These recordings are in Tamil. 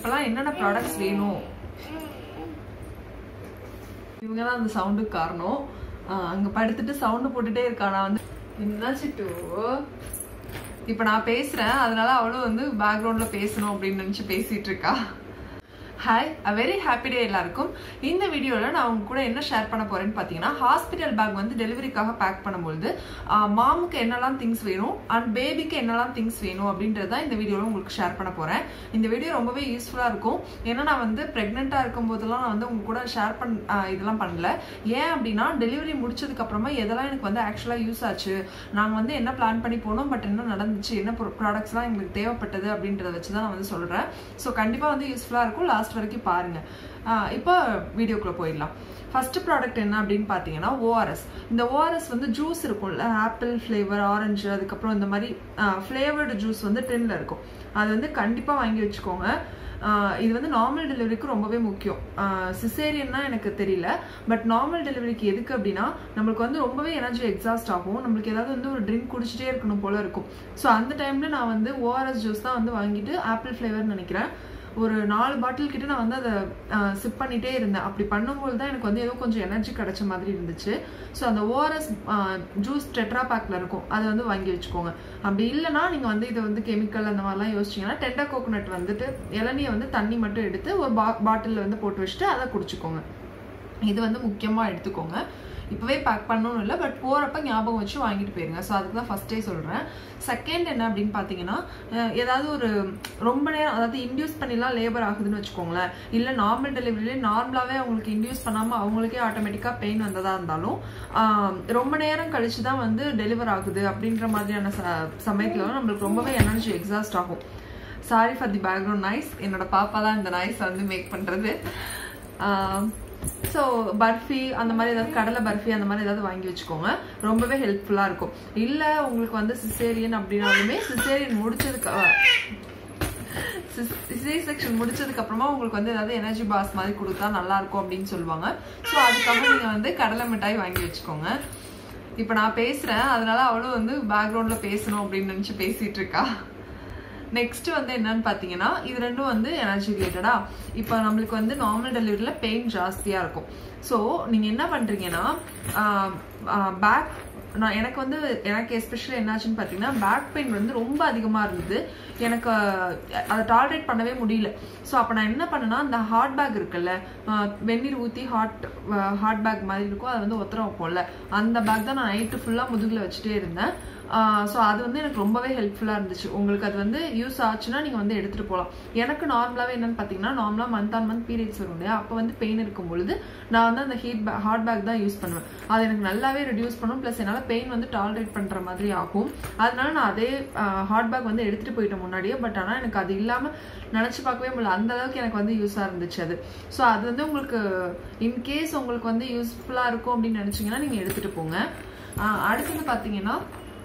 இப்பெல்லாம் என்னென்ன ப்ராடக்ட்ஸ் வேணும் இவங்க தான் அந்த சவுண்டுக்கு காரணம் ஆஹ் அங்க படுத்துட்டு சவுண்டு போட்டுட்டே இருக்கா நான் வந்து என்னாச்சிட்டு இப்ப நான் பேசுறேன் அதனால அவளும் வந்து பேக்ரவுண்ட்ல பேசணும் அப்படின்னு நினைச்சு பேசிட்டு இருக்கா ஹாய் அ வெரி ஹாப்பி டே எல்லாருக்கும் இந்த வீடியோவில் நான் உங்க கூட என்ன ஷேர் பண்ண போறேன்னு பார்த்தீங்கன்னா ஹாஸ்பிட்டல் பேக் வந்து டெலிவரிக்காக பேக் பண்ணும்பொழுது மாமுக்கு என்னெல்லாம் திங்ஸ் வேணும் அண்ட் பேபிக்கு என்னெல்லாம் திங்ஸ் வேணும் அப்படின்றத இந்த வீடியோவில் உங்களுக்கு ஷேர் பண்ண போறேன் இந்த வீடியோ ரொம்பவே யூஸ்ஃபுல்லாக இருக்கும் ஏன்னா நான் வந்து ப்ரெக்னெண்ட்டாக இருக்கும் போதெல்லாம் நான் வந்து உங்க கூட ஷேர் பண் ஆஹ் இதெல்லாம் பண்ணல ஏன் அப்படின்னா டெலிவரி முடிச்சதுக்கு அப்புறமா எதெல்லாம் எனக்கு வந்து ஆக்சுவலாக யூஸ் ஆச்சு நாங்கள் வந்து என்ன பிளான் பண்ணி போனோம் பட் என்ன நடந்துச்சு என்ன ப்ராடக்ட்ஸ்லாம் எங்களுக்கு தேவைப்பட்டது அப்படின்றத வச்சு தான் நான் வந்து சொல்கிறேன் ஸோ கண்டிப்பாக வந்து யூஸ்ஃபுல்லாக இருக்கும் லாஸ்ட் வரைக்கும் பாருங்க ஆஹ் இப்போ வீடியோக்குள்ளே போயிடலாம் ஃபர்ஸ்ட் ப்ராடக்ட் என்ன அப்படின்னு பார்த்தீங்கன்னா ஓஆர்எஸ் இந்த ஓஆர்எஸ் வந்து ஜூஸ் இருக்கும்ல ஆப்பிள் ஃப்ளேவர் ஆரஞ்சு அதுக்கப்புறம் இந்த மாதிரி ஃப்ளேவர்டு ஜூஸ் வந்து டென்னில் இருக்கும் அது வந்து கண்டிப்பாக வாங்கி வச்சுக்கோங்க ஆஹ் இது வந்து நார்மல் டெலிவரிக்கு ரொம்பவே முக்கியம் சிசேரியன்னா எனக்கு தெரியல பட் நார்மல் டெலிவரிக்கு எதுக்கு அப்படின்னா நம்மளுக்கு வந்து ரொம்பவே எனர்ஜி எக்ஸாஸ்ட் ஆகும் நம்மளுக்கு ஏதாவது வந்து ஒரு ட்ரிங்க் குடிச்சிட்டே இருக்கணும் போல இருக்கும் ஸோ அந்த டைம்ல நான் வந்து ஓஆர்எஸ் ஜூஸ் தான் வந்து வாங்கிட்டு ஆப்பிள் ஃப்ளேவர்னு நினைக்கிறேன் ஒரு நாலு பாட்டில் கிட்ட நான் வந்து அதை சிப் பண்ணிட்டே இருந்தேன் அப்படி பண்ணும்போது தான் எனக்கு வந்து ஏதோ கொஞ்சம் எனர்ஜி கிடைச்ச மாதிரி இருந்துச்சு ஸோ அந்த ஓஆர்எஸ் ஜூஸ் டெட்ரா பேக்ல இருக்கும் அதை வந்து வாங்கி வச்சுக்கோங்க அப்படி இல்லைன்னா நீங்கள் வந்து இதை வந்து கெமிக்கல் அந்த மாதிரிலாம் யோசிச்சிங்கன்னா டெண்டர் கோகோனட் வந்துட்டு இளநியை வந்து தண்ணி மட்டும் எடுத்து ஒரு பா பாட்டிலில் வந்து போட்டு வச்சுட்டு அதை குடிச்சுக்கோங்க இது வந்து முக்கியமாக எடுத்துக்கோங்க இப்போவே பேக் பண்ணணும் இல்லை பட் போகிறப்ப ஞாபகம் வச்சு வாங்கிட்டு போயிருங்க ஸோ அதுக்கு தான் ஃபஸ்ட்டே சொல்கிறேன் செகண்ட் என்ன அப்படின்னு பார்த்தீங்கன்னா அஹ் ஏதாவது ஒரு ரொம்ப நேரம் அதாவது இன்டியூஸ் பண்ணிலாம் லேபர் ஆகுதுன்னு வச்சுக்கோங்களேன் இல்லை நார்மல் டெலிவரியிலே நார்மலாகவே அவங்களுக்கு இன்டியூஸ் பண்ணாமல் அவங்களுக்கே ஆட்டோமேட்டிக்காக பெயின் வந்ததாக இருந்தாலும் ஆஹ் ரொம்ப நேரம் கழிச்சு தான் வந்து டெலிவர் ஆகுது அப்படின்ற மாதிரியான ச சமயத்தில் நம்மளுக்கு ரொம்பவே எனர்ஜி எக்ஸாஸ்ட் ஆகும் sorry for the background noise என்னோட பாப்பா தான் இந்த நாய்ஸ் வந்து மேக் பண்ணுறது ஸோ பர்ஃபி அந்த மாதிரி ஏதாவது கடலை பர்ஃபி அந்த மாதிரி ஏதாவது வாங்கி வச்சுக்கோங்க ரொம்பவே ஹெல்ப்ஃபுல்லாக இருக்கும் இல்லை உங்களுக்கு வந்து சிசேரியன் அப்படின்னாலுமே சிசேரியன் முடிச்சதுக்கு சிசே செக்ஷன் முடிச்சதுக்கு அப்புறமா உங்களுக்கு வந்து ஏதாவது எனர்ஜி பாஸ் மாதிரி கொடுத்தா நல்லா இருக்கும் அப்படின்னு சொல்லுவாங்க ஸோ அதுக்காக நீங்க வந்து கடலை மிட்டாய் வாங்கி வச்சுக்கோங்க இப்போ நான் பேசுறேன் அதனால அவளும் வந்து பேக்ரவுண்ட்ல பேசணும் அப்படின்னு நினைச்சு பேசிட்டு இருக்கா நெக்ஸ்ட் வந்து என்னன்னு பார்த்தீங்கன்னா இது ரெண்டும் வந்து எனர்ஜி ரிலேட்டடா இப்போ நம்மளுக்கு வந்து நார்மல் டெலிவரியில் பெயின் ஜாஸ்தியாக இருக்கும் ஸோ நீங்கள் என்ன பண்ணுறீங்கன்னா பேக் நான் எனக்கு வந்து எனக்கு எஸ்பெஷலி என்னாச்சுன்னு பார்த்தீங்கன்னா பேக் பெயின் வந்து ரொம்ப அதிகமாக இருந்தது எனக்கு அதை டாலரேட் பண்ணவே முடியல ஸோ அப்போ நான் என்ன பண்ணேன்னா அந்த ஹாட் பேக் இருக்குல்ல வெந்நீர் ஊற்றி ஹாட் ஹாட் பேக் மாதிரி இருக்கும் அதை வந்து ஒத்தரம் வைப்போம்ல அந்த பேக் தான் நான் நைட்டு ஃபுல்லாக முதுகில் வச்சுட்டே இருந்தேன் ஸோ அது வந்து எனக்கு ரொம்பவே ஹெல்ப்ஃபுல்லாக இருந்துச்சு உங்களுக்கு அது வந்து யூஸ் ஆச்சுன்னா நீங்கள் வந்து எடுத்துகிட்டு போகலாம் எனக்கு நார்மலாகவே என்னன்னு பார்த்தீங்கன்னா நார்மலாக மந்த் ஆன் மந்த் பீரியட்ஸ் வரும் இல்லையா அப்போ வந்து பெயின் இருக்கும் பொழுது நான் வந்து அந்த ஹீட் பேக் ஹாட் பேக் தான் யூஸ் பண்ணுவேன் அது எனக்கு நல்லாவே ரெடியூஸ் பண்ணும் ப்ளஸ் என்னால் பெயின் வந்து டாலரேட் பண்ணுற மாதிரி ஆகும் அதனால நான் அதே ஹாட் பேக் வந்து எடுத்துகிட்டு போயிட்டேன் முன்னாடியே பட் ஆனால் எனக்கு அது இல்லாமல் நினச்சி பார்க்கவே முடியல அந்த அளவுக்கு எனக்கு வந்து யூஸாக இருந்துச்சு அது ஸோ அது வந்து உங்களுக்கு இன்கேஸ் உங்களுக்கு வந்து யூஸ்ஃபுல்லாக இருக்கும் அப்படின்னு நினச்சிங்கன்னா நீங்கள் எடுத்துகிட்டு போங்க அடுத்தது பார்த்தீங்கன்னா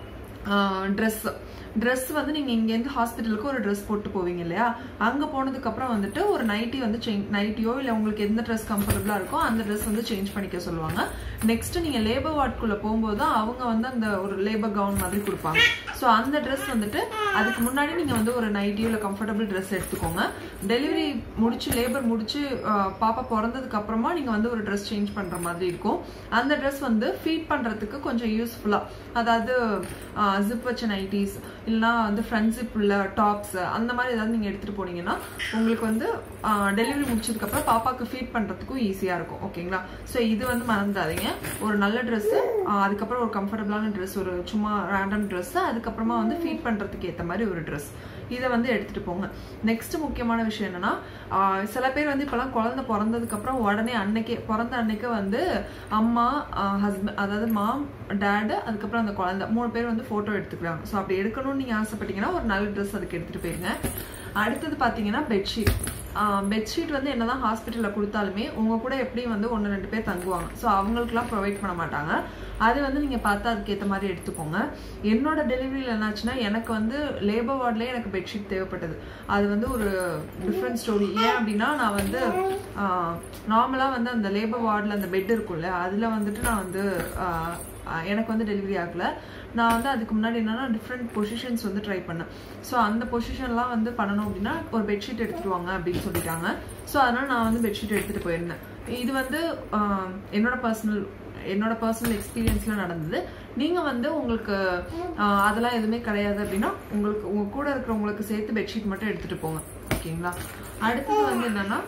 ட்ரெஸ் ட்ரெஸ் வந்து நீங்கள் இங்கேருந்து ஹாஸ்பிட்டலுக்கு ஒரு ட்ரெஸ் போட்டு போவீங்க இல்லையா அங்கே போனதுக்கப்புறம் வந்துட்டு ஒரு நைட்டி வந்து சேஞ்ச் நைட்டியோ இல்லை உங்களுக்கு எந்த ட்ரெஸ் கம்ஃபர்டபுளாக இருக்கோ அந்த ட்ரெஸ் வந்து சேஞ்ச் பண்ணிக்க சொல்லுவாங்க நெக்ஸ்ட் நீங்கள் லேபர் வார்டுக்குள்ளே போகும்போது தான் அவங்க வந்து அந்த ஒரு லேபர் கவுன் மாதிரி கொடுப்பாங்க ஸோ அந்த ட்ரெஸ் வந்துட்டு அதுக்கு முன்னாடி நீங்கள் வந்து ஒரு நைட்டியோ இல்லை கம்ஃபர்டபுள் ட்ரெஸ் எடுத்துக்கோங்க டெலிவரி முடிச்சு லேபர் முடிச்சு பாப்பா பிறந்ததுக்கு அப்புறமா நீங்கள் வந்து ஒரு ட்ரெஸ் சேஞ்ச் பண்ணுற மாதிரி இருக்கும் அந்த ட்ரெஸ் வந்து ஃபீட் பண்ணுறதுக்கு கொஞ்சம் யூஸ்ஃபுல்லாக அதாவது ஜிப் வச்ச நைட்டிஸ் இல்லைனா வந்து ஃப்ரண்ட் ஜிப் உள்ள டாப்ஸ் அந்த மாதிரி ஏதாவது நீங்கள் எடுத்துகிட்டு போனீங்கன்னா உங்களுக்கு வந்து டெலிவரி முடிச்சதுக்கப்புறம் பாப்பாவுக்கு ஃபீட் பண்ணுறதுக்கும் ஈஸியாக இருக்கும் ஓகேங்களா ஸோ இது வந்து மறந்துடாதீங்க ஒரு நல்ல ட்ரெஸ்ஸு அதுக்கப்புறம் ஒரு கம்ஃபர்டபுளான ட்ரெஸ் ஒரு சும்மா ரேண்டம் ட்ரெஸ்ஸு அதுக்கப்புறமா வந்து ஃபீட் பண்ணுறதுக்கு ஏற்ற மாதிரி ஒரு ட்ரெஸ் இதை வந்து எடுத்துகிட்டு போங்க நெக்ஸ்ட் முக்கியமான விஷயம் என்னன்னா சில பேர் வந்து இப்போலாம் குழந்தை பிறந்ததுக்கப்புறம் உடனே அன்னைக்கே பிறந்த அன்னைக்கு வந்து அம்மா ஹஸ்பண்ட் அதாவது மாம் டேடு அதுக்கப்புறம் அந்த குழந்தை மூணு பேர் வந்து ஃபோட்டோ எடுத்துக்கிறாங்க ஸோ அப்படி எடுக்கணும்னு நீங்கள் ஆசைப்பட்டீங்கன்னா ஒரு நல்ல ட்ரெஸ் அதுக்கு எடுத்துகிட்டு போயிருங்க அடுத்தது பார்த்தீங்கன்னா பெட்ஷீட் பெட்ஷீட் வந்து என்னதான் ஹாஸ்பிட்டலில் கொடுத்தாலுமே உங்கள் கூட எப்படியும் வந்து ஒன்று ரெண்டு பேர் தங்குவாங்க ஸோ அவங்களுக்குலாம் ப்ரொவைட் பண்ண மாட்டாங்க அது வந்து நீங்கள் பார்த்து அதுக்கேற்ற மாதிரி எடுத்துக்கோங்க என்னோட டெலிவரியில் என்னாச்சுன்னா எனக்கு வந்து லேபர் வார்ட்லேயே எனக்கு பெட்ஷீட் தேவைப்பட்டது அது வந்து ஒரு டிஃப்ரெண்ட் ஸ்டோரி ஏன் அப்படின்னா நான் வந்து நார்மலாக வந்து அந்த லேபர் வார்டில் அந்த பெட் இருக்கும்ல அதில் வந்துட்டு நான் வந்து அஹ் எனக்கு வந்து டெலிவரி ஆகல நான் வந்து அதுக்கு முன்னாடி என்னன்னா டிஃப்ரெண்ட் பொசிஷன்ஸ் வந்து ட்ரை பண்ணேன் ஸோ அந்த பொசிஷன்லாம் வந்து பண்ணணும் அப்படின்னா ஒரு பெட்ஷீட் எடுத்துட்டு வாங்க அப்படின்னு சொல்லிட்டாங்க ஸோ அதனால நான் வந்து பெட்ஷீட் எடுத்துட்டு போயிருந்தேன் இது வந்து ஆஹ், என்னோட பர்சனல் என்னோட பர்சனல் எக்ஸ்பீரியன்ஸ்ல நடந்தது நீங்க வந்து உங்களுக்கு ஆஹ், அதெல்லாம் எதுவுமே கிடையாது அப்படின்னா உங்களுக்கு உங்க கூட இருக்கிறவங்களுக்கு சேர்த்து பெட்ஷீட் மட்டும் எடுத்துட்டு போங்க ஓகேங்களா அடுத்தது வந்து என்னன்னா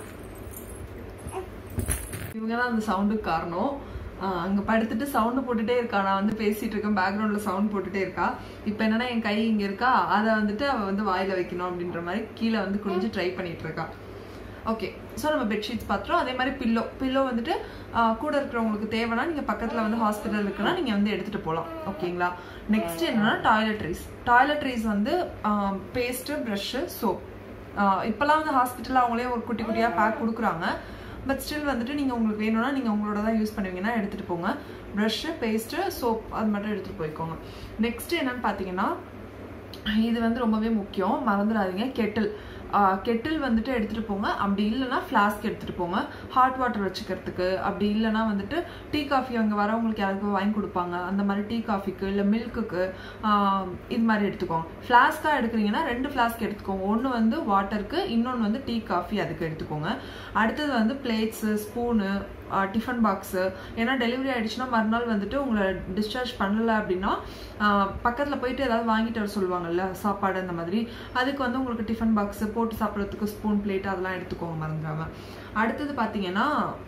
இவங்க தான் அந்த சவுண்டுக்கு காரணம் ஆஹ் அங்க படுத்துட்டு சவுண்டு போட்டுட்டே இருக்கா நான் வந்து பேசிட்டு இருக்கேன் பேக்ரவுண்ட்ல சவுண்ட் போட்டுட்டே இருக்கா இப்போ என்னன்னா என் கை இங்க இருக்கா அதை வந்துட்டு அவ வந்து வாயில வைக்கணும் அப்படின்ற மாதிரி கீழே வந்து குனிஞ்சு ட்ரை பண்ணிட்டு இருக்கா ஓகே ஸோ நம்ம பெட்ஷீட்ஸ் பார்த்துறோம் அதே மாதிரி பில்லோ பில்லோ வந்துட்டு ஆஹ் கூட இருக்கிறவங்களுக்கு தேவைன்னா நீங்கள் பக்கத்தில் வந்து ஹாஸ்பிட்டல் இருக்குன்னா நீங்கள் வந்து எடுத்துகிட்டு போகலாம் ஓகேங்களா நெக்ஸ்ட் என்னன்னா டாய்லெட்ரிஸ் டாய்லெட்ரிஸ் வந்து பேஸ்ட்டு ப்ரஷ்ஷு சோப் இப்போல்லாம் வந்து ஹாஸ்பிட்டலில் அவங்களே ஒரு குட்டி குட்டியாக பேக் கொடுக்குறாங்க பட் ஸ்டில் வந்துட்டு நீங்கள் உங்களுக்கு வேணும்னா நீங்கள் உங்களோட தான் யூஸ் பண்ணுவீங்கன்னா எடுத்துகிட்டு போங்க ப்ரஷ்ஷு பேஸ்ட்டு சோப் அது மட்டும் எடுத்துகிட்டு போய்க்கோங்க நெக்ஸ்ட் என்னன்னு பார்த்தீங்கன்னா இது வந்து ரொம்பவே முக்கியம் மறந்துடாதீங்க கெட்டில் கெட்டில் வந்துட்டு எடுத்துகிட்டு போங்க அப்படி இல்லைன்னா ஃப்ளாஸ்க் எடுத்துகிட்டு போங்க ஹாட் வாட்டர் வச்சுக்கிறதுக்கு அப்படி இல்லைன்னா வந்துட்டு டீ காஃபி அங்கே வரவங்களுக்கு யாருக்கும் வாங்கி கொடுப்பாங்க அந்த மாதிரி டீ காஃபிக்கு இல்லை மில்க்குக்கு இது மாதிரி எடுத்துக்கோங்க ஃப்ளாஸ்க்காக எடுக்கிறீங்கன்னா ரெண்டு ஃப்ளாஸ்க் எடுத்துக்கோங்க ஒன்று வந்து வாட்டருக்கு இன்னொன்று வந்து டீ காஃபி அதுக்கு எடுத்துக்கோங்க அடுத்தது வந்து பிளேட்ஸு ஸ்பூனு டிஃபன் பாக்ஸு ஏன்னா டெலிவரி ஆயிடுச்சுன்னா மறுநாள் வந்துட்டு உங்களை டிஸ்சார்ஜ் பண்ணல அப்படின்னா பக்கத்தில் போயிட்டு ஏதாவது வாங்கிட்டு வர சொல்லுவாங்கல்ல சாப்பாடு அந்த மாதிரி அதுக்கு வந்து உங்களுக்கு டிஃபன் பாக்ஸு போட்டு சாப்பிட்றதுக்கு ஸ்பூன் பிளேட் அதெல்லாம் எடுத்துக்கோங்க மறந்துடாம அடுத்தது பார்த்தீங்கன்னா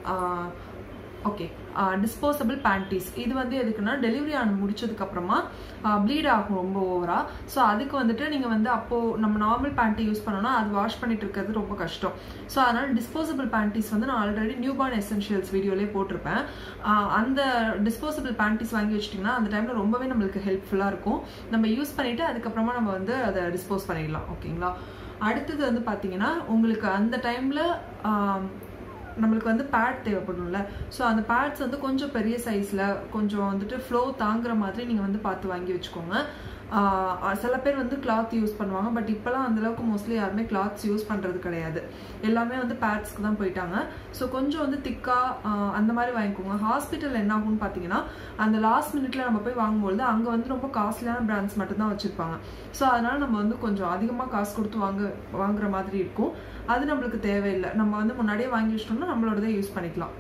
ஓகே டிஸ்போசபிள் பேண்டீஸ் இது வந்து எதுக்குன்னா டெலிவரி ஆன முடிச்சதுக்கு அப்புறமா ப்ளீட் ஆகும் ரொம்ப ஓவரா ஸோ அதுக்கு வந்துட்டு நீங்கள் வந்து அப்போ நம்ம நார்மல் பேண்ட்டி யூஸ் பண்ணோம்னா அது வாஷ் பண்ணிட்டு இருக்கிறது ரொம்ப கஷ்டம் ஸோ அதனால டிஸ்போசபிள் பேண்டீஸ் வந்து நான் ஆல்ரெடி நியூ பார்ன் எசென்ஷியல்ஸ் வீடியோலேயே போட்டிருப்பேன் ஆஹ் அந்த டிஸ்போசபிள் பேண்டீஸ் வாங்கி வச்சிட்டிங்கன்னா அந்த டைமில் ரொம்பவே நம்மளுக்கு ஹெல்ப்ஃபுல்லாக இருக்கும் நம்ம யூஸ் பண்ணிட்டு அதுக்கப்புறமா நம்ம வந்து அதை டிஸ்போஸ் பண்ணிடலாம் ஓகேங்களா அடுத்தது வந்து பார்த்தீங்கன்னா உங்களுக்கு அந்த டைமில் நம்மளுக்கு வந்து பேட் தேவைப்படும்ல ஸோ அந்த பேட்ஸ் வந்து கொஞ்சம் பெரிய சைஸில் கொஞ்சம் வந்துட்டு ஃப்ளோ தாங்குற மாதிரி நீங்கள் வந்து பார்த்து வாங்கி வச்சுக்கோங்க ஆஹ் சில பேர் வந்து கிளாத் யூஸ் பண்ணுவாங்க பட் இப்போலாம் அந்தளவுக்கு மோஸ்ட்லி யாருமே கிளாத்ஸ் யூஸ் பண்ணுறது கிடையாது எல்லாமே வந்து பேட்ஸ்க்கு தான் போயிட்டாங்க ஸோ கொஞ்சம் வந்து திக்காக அந்த மாதிரி வாங்கிக்கோங்க ஹாஸ்பிட்டல் என்ன ஆகும்னு பார்த்தீங்கன்னா அந்த லாஸ்ட் மினிட்ல நம்ம போய் வாங்கும்பொழுது அங்கே வந்து ரொம்ப காஸ்ட்லியான பிராண்ட்ஸ் மட்டும்தான் வச்சுருப்பாங்க ஸோ அதனால நம்ம வந்து கொஞ்சம் அதிகமாக காசு கொடுத்து வாங்க வாங்குற மாதிரி இருக்கும் அது நம்மளுக்கு தேவையில்லை நம்ம வந்து முன்னாடியே வாங்கி வச்சிட்டோம்னா நம்மளோடதே யூஸ் பண்ணிக்கலாம்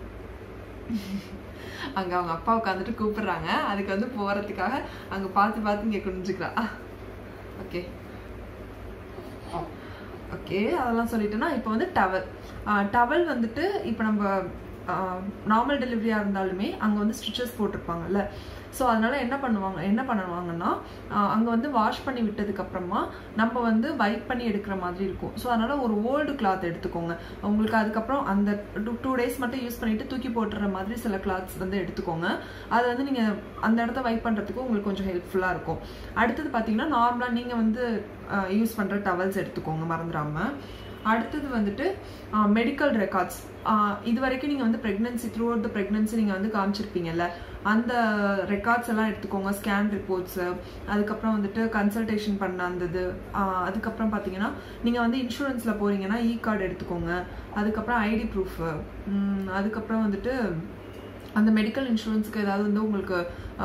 அங்க அவங்க அப்பா உட்காந்துட்டு கூப்பிடுறாங்க அதுக்கு வந்து போறதுக்காக அங்க பார்த்து பார்த்து இங்க குனிஞ்சுக்கிறா ஓகே ஓகே அதெல்லாம் சொல்லிட்டேன்னா இப்போ வந்து டவல் டவல் வந்துட்டு இப்போ நம்ம நார்மல் டெலிவரியாக இருந்தாலுமே அங்கே வந்து ஸ்டிச்சஸ் போட்டிருப்பாங்கல்ல ஸோ அதனால என்ன பண்ணுவாங்க என்ன பண்ணுவாங்கன்னா அங்கே வந்து வாஷ் பண்ணி விட்டதுக்கு அப்புறமா நம்ம வந்து வைப் பண்ணி எடுக்கிற மாதிரி இருக்கும் ஸோ அதனால ஒரு ஓல்டு கிளாத் எடுத்துக்கோங்க உங்களுக்கு அதுக்கப்புறம் அந்த டூ டூ டேஸ் மட்டும் யூஸ் பண்ணிட்டு தூக்கி போட்டுற மாதிரி சில கிளாத்ஸ் வந்து எடுத்துக்கோங்க அது வந்து நீங்கள் அந்த இடத்த வைப் பண்ணுறதுக்கு உங்களுக்கு கொஞ்சம் ஹெல்ப்ஃபுல்லாக இருக்கும் அடுத்தது பார்த்தீங்கன்னா நார்மலாக நீங்கள் வந்து யூஸ் பண்ணுற டவல்ஸ் எடுத்துக்கோங்க மறந்துடாம அடுத்தது வந்துட்டு மெடிக்கல் ரெக்கார்ட்ஸ் இது வரைக்கும் நீங்கள் வந்து pregnancy throughout the pregnancy நீங்கள் வந்து காமிச்சிருப்பீங்கல்ல அந்த ரெக்கார்ட்ஸ் எல்லாம் எடுத்துக்கோங்க ஸ்கேன் ரிப்போர்ட்ஸு அதுக்கப்புறம் வந்துட்டு கன்சல்டேஷன் பண்ண அந்தது அதுக்கப்புறம் பார்த்தீங்கன்னா நீங்கள் வந்து இன்சூரன்ஸில் போகிறீங்கன்னா இ கார்டு எடுத்துக்கோங்க அதுக்கப்புறம் ஐடி ப்ரூஃபு அதுக்கப்புறம் வந்துட்டு அந்த மெடிக்கல் இன்சூரன்ஸ்க்கு ஏதாவது வந்து உங்களுக்கு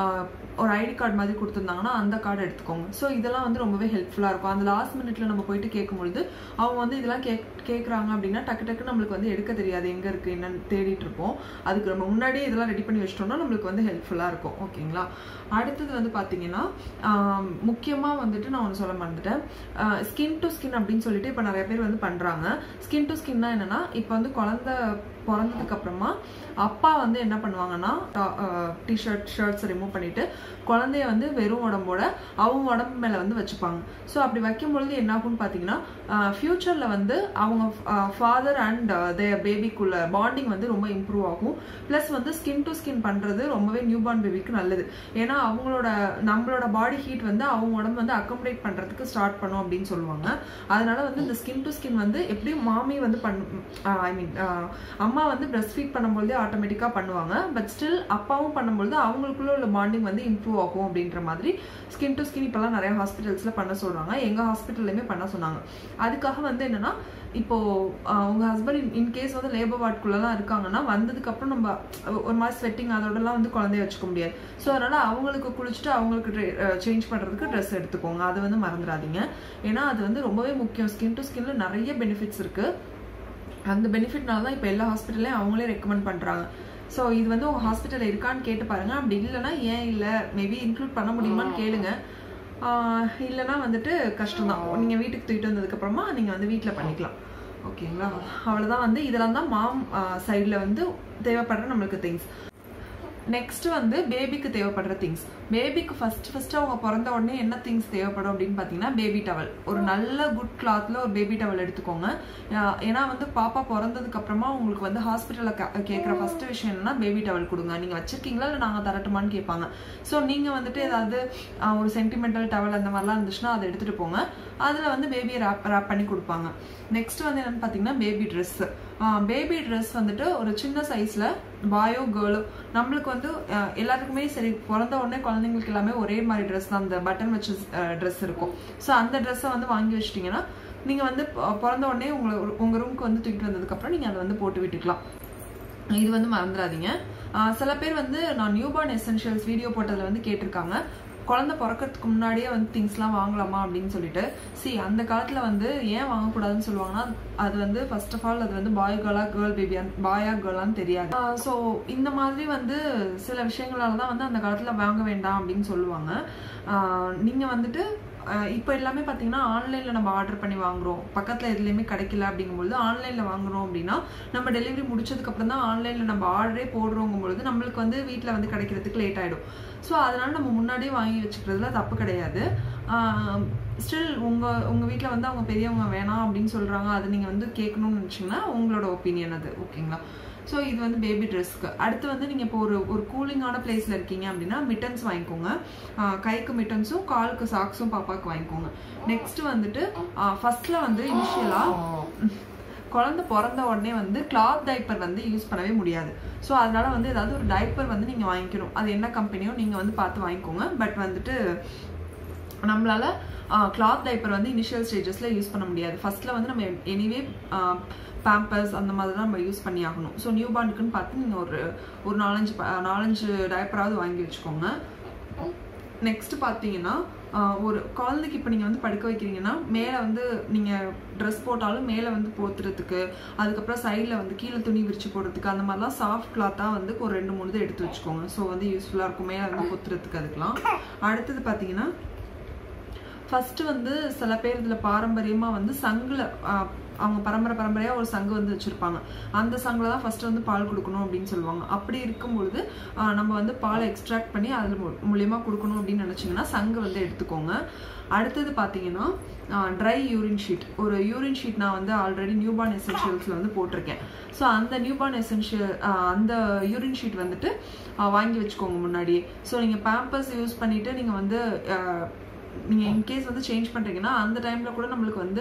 ஒரு ஐடி கார்டு மாதிரி கொடுத்துருந்தாங்கன்னா அந்த கார்டு எடுத்துக்கோங்க ஸோ இதெல்லாம் வந்து ரொம்பவே ஹெல்ப்ஃபுல்லாக இருக்கும் அந்த லாஸ்ட் மினிட்ல நம்ம போயிட்டு கேட்கும்பொழுது அவங்க வந்து இதெல்லாம் கேக் கேட்குறாங்க அப்படின்னா டக்கு டக்கு நம்மளுக்கு வந்து எடுக்க தெரியாது எங்கே இருக்குது என்னன்னு தேடிட்டு இருப்போம் அதுக்கு நம்ம முன்னாடியே இதெல்லாம் ரெடி பண்ணி வச்சிட்டோம்னா நம்மளுக்கு வந்து ஹெல்ப்ஃபுல்லாக இருக்கும் ஓகேங்களா அடுத்தது வந்து பார்த்தீங்கன்னா முக்கியமாக வந்துட்டு நான் ஒன்று சொல்ல மறந்துட்டேன் ஸ்கின் டு ஸ்கின் அப்படின்னு சொல்லிட்டு இப்போ நிறைய பேர் வந்து பண்ணுறாங்க ஸ்கின் டு ஸ்கின்னா என்னன்னா இப்போ வந்து குழந்தை பிறந்ததுக்கு அப்புறமா அப்பா வந்து என்ன பண்ணுவாங்கன்னா டிஷர்ட் ஷர்ட்ஸ் ரிமூவ் பண்ணிட்டு குழந்தைய வந்து வெறும் உடம்போட அவங்க உடம்பு மேலே வந்து வச்சுப்பாங்க ஸோ அப்படி வைக்கும் பொழுது என்ன ஆகும்னு பார்த்தீங்கன்னா ஃபியூச்சரில் வந்து அவங்க ஃபாதர் அண்ட் தே பேபிக்குள்ள பாண்டிங் வந்து ரொம்ப இம்ப்ரூவ் ஆகும் ப்ளஸ் வந்து ஸ்கின் டு ஸ்கின் பண்ணுறது ரொம்பவே நியூ பார்ன் பேபிக்கு நல்லது ஏன்னா அவங்களோட நம்மளோட பாடி ஹீட் வந்து அவங்க உடம்பு வந்து அக்கமடேட் பண்ணுறதுக்கு ஸ்டார்ட் பண்ணும் அப்படின்னு சொல்லுவாங்க அதனால வந்து இந்த ஸ்கின் டு ஸ்கின் வந்து எப்படியும் மாமி வந்து பண்ண ஐ மீன் அம்மா வந்து பிரஸ்ட் ஃபீட் பண்ணும்பொழுதே ஆட்டோமேட்டிக்காக பண்ணுவாங்க பட் ஸ்டில் அப்பாவும் பண்ணும்பொழுது அவங்களுக்குள்ள உள்ள பாண்டிங் வந்து இம்ப்ரூவ் ஆகும் அப்படின்ற மாதிரி ஸ்கின் டு ஸ்கின் இப்போல்லாம் நிறைய ஹாஸ்பிட்டல்ஸில் பண்ண சொல்கிறாங்க எங்கள் ஹாஸ்பிட்டல்லையுமே பண்ண சொன்னாங்க அதுக்காக வந்து என்னன்னா இப்போ ஆஹ், உங்க ஹஸ்பண்ட் இன்கேஸ் வந்து லேபர் வார்டுக்குள்ளலாம் இருக்காங்கன்னா வந்ததுக்கு அப்புறம் நம்ம ஒரு மாதிரி ஸ்வெட்டிங் அதோடலாம் வந்து குழந்தைய வச்சுக்க முடியாது ஸோ அதனால அவங்களுக்கு குளிச்சுட்டு அவங்களுக்கு சேஞ்ச் பண்றதுக்கு ட்ரெஸ் எடுத்துக்கோங்க அதை வந்து மறந்துடாதீங்க ஏன்னா அது வந்து ரொம்பவே முக்கியம் ஸ்கின் டு ஸ்கின்ல நிறைய பெனிஃபிட்ஸ் இருக்கு அந்த பெனிஃபிட்னால தான் இப்போ எல்லா ஹாஸ்பிட்டல்லையும் அவங்களே ரெக்கமெண்ட் பண்ணுறாங்க ஸோ இது வந்து உங்கள் ஹாஸ்பிட்டலில் இருக்கான்னு கேட்டு பாருங்க அப்படி இல்லைன்னா ஏன் இல்லை மேபி இன்க்ளூட் பண்ண முடியுமான்னு கேளுங்க ஆஹ் இல்லைன்னா வந்துட்டு கஷ்டம் தான் நீங்கள் வீட்டுக்கு தூக்கிட்டு வந்ததுக்கப்புறமா நீங்கள் வந்து வீட்டில் பண்ணிக்கலாம் ஓகேங்களா அவ்வளோதான் வந்து இதெல்லாம் தான் மாம் சைடில் வந்து தேவைப்படுற நம்மளுக்கு திங்ஸ் நெக்ஸ்ட் வந்து பேபிக்கு தேவைப்படுற திங்ஸ் பேபிக்கு ஃபர்ஸ்ட் ஃபர்ஸ்ட் அவங்க பிறந்த உடனே என்ன திங்ஸ் தேவைப்படும் அப்படின்னு பார்த்தீங்கன்னா பேபி டவல் ஒரு நல்ல குட் கிளாத்ல ஒரு பேபி டவல் எடுத்துக்கோங்க ஆஹ் ஏன்னா வந்து பாப்பா பிறந்ததுக்கு அப்புறமா உங்களுக்கு வந்து ஹாஸ்பிட்டல்ல கேட்குற ஃபர்ஸ்ட் விஷயம் என்னன்னா பேபி டவல் கொடுங்க நீங்க வச்சிருக்கீங்களா இல்லை நாங்கள் தரட்டுமான்னு கேட்பாங்க ஸோ நீங்க வந்துட்டு ஏதாவது ஆஹ் ஒரு சென்டிமெண்டல் டவல் அந்த மாதிரிலாம் இருந்துச்சுன்னா அதை எடுத்துட்டு போங்க அதுல வந்து பேபியை ரேப் ரேப் பண்ணி கொடுப்பாங்க நெக்ஸ்ட் வந்து என்னன்னு பார்த்தீங்கன்னா பேபி ட்ரெஸ் பேபி ட்ரெஸ் வந்துட்டு ஒரு சின்ன சைஸ்ல பாயோ கேர்ளோ நம்மளுக்கு வந்து அஹ், எல்லாருக்குமே சரி பிறந்த உடனே குழந்தைங்களுக்கு எல்லாமே ஒரே மாதிரி ட்ரெஸ் தான் அந்த பட்டன் வச்ச ட்ரெஸ் இருக்கும் ஸோ அந்த ட்ரெஸ்ஸை வந்து வாங்கி வச்சிட்டிங்கன்னா நீங்க வந்து ப- பிறந்த உடனே உங்களை உங்க ரூமுக்கு வந்து தூக்கிட்டு வந்ததுக்கு அப்புறம் நீங்க அதை வந்து போட்டு விட்டுக்கலாம் இது வந்து மறந்துடாதீங்க ஆஹ் சில பேர் வந்து நான் நியூபார்ன் எசென்ஷியல்ஸ் வீடியோ போட்டதுல வந்து கேட்டிருக்காங்க குழந்தை பிறக்கறதுக்கு முன்னாடியே வந்து திங்ஸ்லாம் வாங்கலாமா அப்படின்னு சொல்லிட்டு சி அந்த காலத்துல வந்து ஏன் வாங்கக்கூடாதுன்னு சொல்லுவாங்கன்னா அது வந்து ஃபர்ஸ்ட் ஆஃப் ஆல் அது வந்து பாய் கேர்ளா கேர்ள் பேபியா பாயா கேர்ளான்னு தெரியாது ஸோ இந்த மாதிரி வந்து சில விஷயங்களால தான் வந்து அந்த காலத்துல வாங்க வேண்டாம் அப்படின்னு சொல்லுவாங்க ஆஹ் நீங்க வந்துட்டு அஹ் இப்போ எல்லாமே பார்த்தீங்கன்னா ஆன்லைனில் நம்ம ஆர்டர் பண்ணி வாங்குறோம் பக்கத்தில் எதுலேயுமே கிடைக்கல அப்படிங்கும்பொழுது ஆன்லைனில் வாங்குறோம் அப்படின்னா நம்ம டெலிவரி முடிச்சதுக்கப்புறம் தான் ஆன்லைனில் நம்ம ஆர்டரே போடுறோங்கும் பொழுது நம்மளுக்கு வந்து வீட்டில் வந்து கிடைக்கிறதுக்கு லேட் ஆகிடும் ஸோ அதனால நம்ம முன்னாடியே வாங்கி வச்சுக்கிறதுல தப்பு கிடையாது ஸ்டில் உங்கள் உங்கள் வீட்டில் வந்து அவங்க பெரியவங்க வேணாம் அப்படின்னு சொல்கிறாங்க அதை நீங்கள் வந்து கேட்கணும்னு நினச்சிங்கன்னா உங்களோட ஒப்பீனியன் அது ஓகேங்களா ஸோ இது வந்து பேபி ட்ரெஸ்க்கு அடுத்து வந்து நீங்கள் இப்போ ஒரு ஒரு கூலிங்கான பிளேஸில் இருக்கீங்க அப்படின்னா மிட்டன்ஸ் வாங்கிக்கோங்க ஆஹ் கைக்கு மிட்டன்ஸும் காலுக்கு சாக்ஸும் பாப்பாவுக்கு வாங்கிக்கோங்க நெக்ஸ்ட் வந்துட்டு ஃபர்ஸ்ட்ல வந்து இனிஷியலாக குழந்தை பிறந்த உடனே வந்து கிளாத் டைப்பர் வந்து யூஸ் பண்ணவே முடியாது ஸோ அதனால வந்து ஏதாவது ஒரு டைப்பர் வந்து நீங்கள் வாங்கிக்கணும் அது என்ன கம்பெனியோ நீங்கள் வந்து பார்த்து வாங்கிக்கோங்க பட் வந்துட்டு நம்மளால கிளாத் டைப்பர் வந்து இனிஷியல் ஸ்டேஜஸ்ல யூஸ் பண்ண முடியாது ஃபர்ஸ்ட்ல வந்து நம்ம எனிவே பேம்பர்ஸ் அந்த மாதிரி தான் நம்ம யூஸ் பண்ணி ஆகணும் ஸோ நியூ பார்னுக்குன்னு பார்த்து நீங்கள் ஒரு ஒரு நாலஞ்சு ப- நாலஞ்சு டைப்பராவது வாங்கி வச்சுக்கோங்க நெக்ஸ்ட் பார்த்தீங்கன்னா ஆஹ், ஒரு குழந்தைக்கு இப்போ நீங்கள் வந்து படுக்க வைக்கிறீங்கன்னா மேலே வந்து நீங்கள் ட்ரெஸ் போட்டாலும் மேலே வந்து போத்துறதுக்கு அதுக்கப்புறம் சைடில் வந்து கீழே துணி விரிச்சு போடுறதுக்கு அந்த மாதிரிலாம் சாஃப்ட் கிளாத்தாக வந்து ஒரு ரெண்டு மூணு இது எடுத்து வச்சுக்கோங்க ஸோ வந்து யூஸ்ஃபுல்லாக இருக்கும் மேலே வந்து பொத்துறதுக்கு அதுக்கெலாம் அடுத்தது பார்த்தீங்கன்னா ஃபர்ஸ்ட் வந்து சில பேர் இதுல பாரம்பரியமா வந்து சங்குல ஆஹ், அவங்க பரம்பரை பரம்பரையா ஒரு சங்கு வந்து வச்சிருப்பாங்க அந்த சங்குல தான் ஃபர்ஸ்ட் வந்து பால் கொடுக்கணும் அப்படின்னு சொல்லுவாங்க அப்படி இருக்கும்பொழுது ஆஹ், நம்ம வந்து பாலை எக்ஸ்ட்ராக்ட் பண்ணி அது மூ- மூலியமா கொடுக்கணும் அப்படின்னு நினைச்சீங்கன்னா சங்கு வந்து எடுத்துக்கோங்க அடுத்தது பார்த்தீங்கன்னா ட்ரை யூரின் ஷீட் ஒரு யூரின் ஷீட் நான் வந்து ஆல்ரெடி நியூபார்ன் எசென்ஷியல்ஸில் வந்து போட்டிருக்கேன் ஸோ அந்த நியூபார்ன் எசென்ஷியல் அந்த யூரின் ஷீட் வந்துட்டு ஆஹ், வாங்கி வச்சுக்கோங்க முன்னாடியே ஸோ நீங்கள் பேம்பர்ஸ் யூஸ் பண்ணிட்டு நீங்கள் வந்து ஆஹ், நீங்க இன்கேஸ் வந்து சேஞ்ச் பண்றீங்கன்னா அந்த டைம்ல கூட நம்மளுக்கு வந்து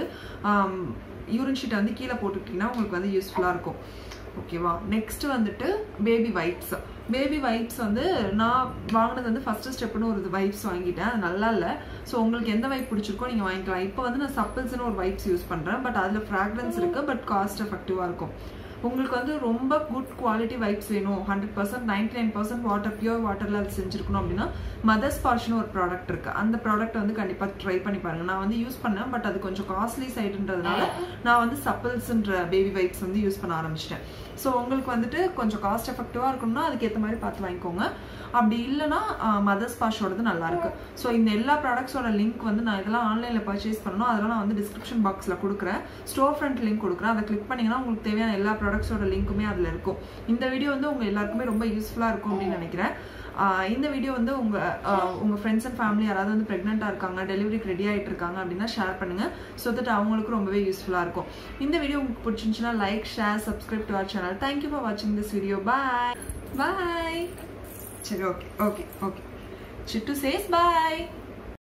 யூரின் ஷீட்டை வந்து கீழே போட்டுக்கிட்டீங்கன்னா உங்களுக்கு வந்து யூஸ்ஃபுல்லா இருக்கும் ஓகேவா நெக்ஸ்ட் வந்துட்டு பேபி வைப்ஸ் பேபி வைப்ஸ் வந்து நான் வாங்கினது வந்து ஃபர்ஸ்ட் ஸ்டெப்னு ஒரு வைப்ஸ் வாங்கிட்டேன் அது நல்லா இல்லை ஸோ உங்களுக்கு எந்த வைப் பிடிச்சிருக்கோ நீங்கள் வாங்கிக்கலாம் இப்போ வந்து நான் சப்பிள்ஸ்னு ஒரு வைப்ஸ் யூஸ் பண்ணுறேன் பட் அதில் ஃப்ராக்ரன்ஸ் இருக்கு பட் காஸ்ட் எஃபெக்டிவாக இருக்கும் உங்களுக்கு வந்து ரொம்ப குட் குவாலிட்டி வைப்ஸ் வேணும் hundred percent ninety nine percent water pure வாட்டரில் அது செஞ்சுருக்கணும் அப்படின்னா மதர்ஸ் பாஷ்னு ஒரு ப்ராடக்ட் இருக்கு அந்த ப்ராடக்ட் வந்து கண்டிப்பாக ட்ரை பண்ணி பாருங்க நான் வந்து யூஸ் பண்ணேன் பட் அது கொஞ்சம் காஸ்ட்லி சைடுன்றதுனால நான் வந்து சப்பிள்ஸ்ன்ற பேபி வைப்ஸ் வந்து யூஸ் பண்ண ஆரம்பிச்சிட்டேன் ஸோ உங்களுக்கு வந்துட்டு கொஞ்சம் காஸ்ட் எஃபெக்டிவாக இருக்கணும்னா அதுக்கேற்ற மாதிரி பார்த்து வாங்கிக்கோங்க அப்படி இல்லைன்னா மதர்ஸ் பாஷோடது நல்லா இருக்கு ஸோ இந்த எல்லா ப்ராடக்ட்ஸோட லிங்க் வந்து நான் இதெல்லாம் ஆன்லைனில் பர்ச்சேஸ் பண்ணணும் அதெல்லாம் நான் வந்து டிஸ்கிரிப்ஷன் பாக்ஸில் கொடுக்குறேன் ஸ்டோர் ஃப்ரண்ட் லிங்க் கொடுக்குறேன் அதை கிளிக் பண்ணீங்கன்னா உங்களுக்கு தேவையான எல்லா ப்ராடக்ட்ஸோட லிங்க்குமே அதில் இருக்கும் இந்த வீடியோ வந்து உங்கள் எல்லாருக்குமே ரொம்ப யூஸ்ஃபுல்லாக இருக்கும் அப்படின்னு நினைக்கிறேன் ஆஹ் இந்த வீடியோ வந்து உங்க ஆஹ் உங்க ஃப்ரெண்ட்ஸ் அண்ட் ஃபேமிலி யாராவது வந்து ப்ரெக்னெண்ட்டாக இருக்காங்க டெலிவரிக்கு ரெடி ஆயிட்டு இருக்காங்க அப்படின்னா ஷேர் பண்ணுங்க ஸோ தட் அவங்களுக்கும் ரொம்பவே யூஸ்ஃபுல்லாக இருக்கும் இந்த வீடியோ உங்களுக்கு பிடிச்சிருந்துச்சுன்னா like share subscribe to our channel thank you for வாட்சிங் திஸ் வீடியோ பாய் பாய் சரி ஓகே ஓகே ஓகே சிட்டு சேஸ் பாய்